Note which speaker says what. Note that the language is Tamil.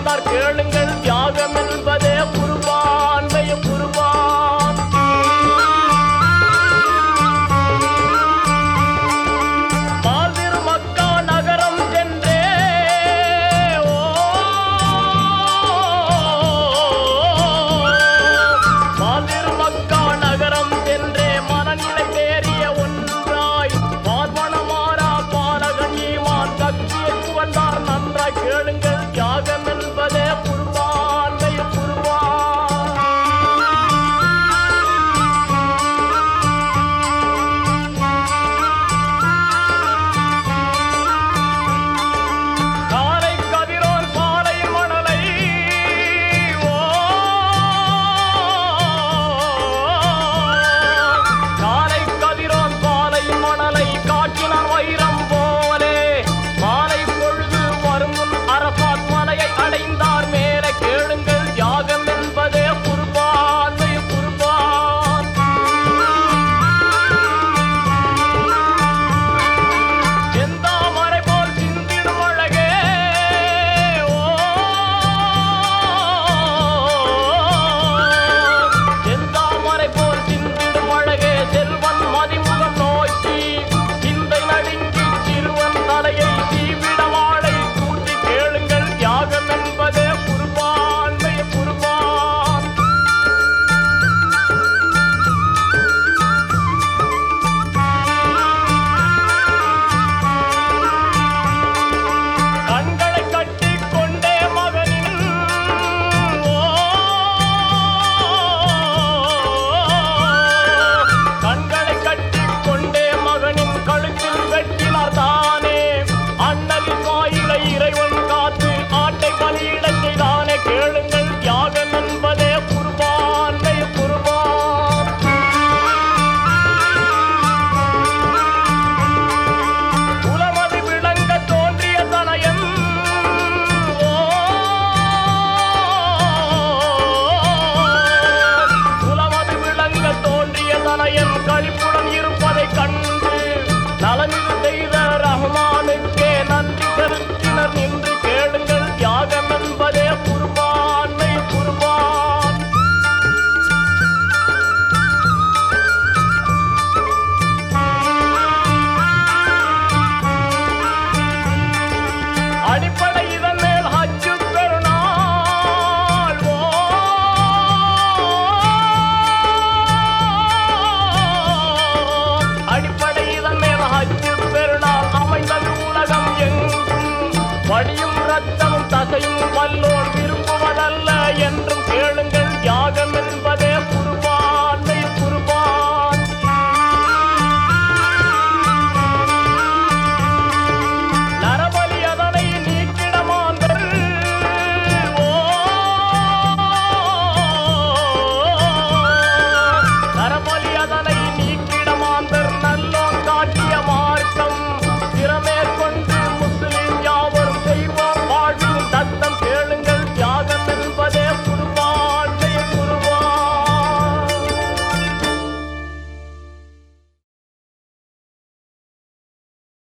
Speaker 1: அடைந்தார் கேளுங்கள் தியாகம் என்பதே குருவான்மைய குருவான் மாதிரு மக்கா நகரம் சென்றே ஓ மாதிரு மக்கா நகரம் சென்றே மனநிலை தேறிய ஒன்றாய் பார்வனமாரா பாலகன் ஈமான் சக்தியை வந்தார் நன்றாய் கேளுங்கள் தியாகம் என்பதே குருவான்மைய குருவான் காலை கதிரோன் பாலை மணலை ஓ காலை கதிரோன் பாலை மணலை காட்டினான் வைரம் போலே மாலை பொழுது வரும் முன் அரபாத் மலையை அடைந்தார் மேலே கேளுங்கள் தியாகம் என்பதே குர்பான் குர்பான் செந்தாமரை போல் சிந்திடும் அழகே ஓ செந்தாமரை போல் சிந்திடும் அழகே செல்வன் மதிமுகம் நோக்கி சிந்தை நடுங்கி சிறுவன் தலையை சீவிட வாளை தூக்கி கேளுங்கள் தியாகம் என்பதே குருபான்மை குருபான் கண்களை கட்டிக் கொண்டே மகனின் ஓ கண்களை கட்டிக் கொண்டே மகனின் கழுத்தில் வெட்டினார் தானே அண்ணலின் வாயிலை இறைவன் காத்து ஆட்டை பலியிடச் செய்தானே கேளுங்கள் தியாகம் என்பதே குர்பான்மை குர்பான் உலமது விளங்க தோன்றிய தனயம் ஓ உலமது விளங்க தோன்றிய தனயம் களிப்புடன் இருப்பதைக் கண்டு நலனிது செய்த ரஹ்மானுக்கே நன்றி செலுத்தினர் நின்று கேளுங்கள் தியாகம் என்பதே குர்பான்மை குர்பான் அடிப்படை இதன் மேல் ஹஜ்ஜு பெருநாள் ஓ அடிப்படை இதன் மேல் ஹஜ்ஜு பெருநாள் அமைந்தது உலகம் எங்கும் வடியும் ரத்தமும் தசையும் வல்லோர் விரும்புவதல்ல என்றும்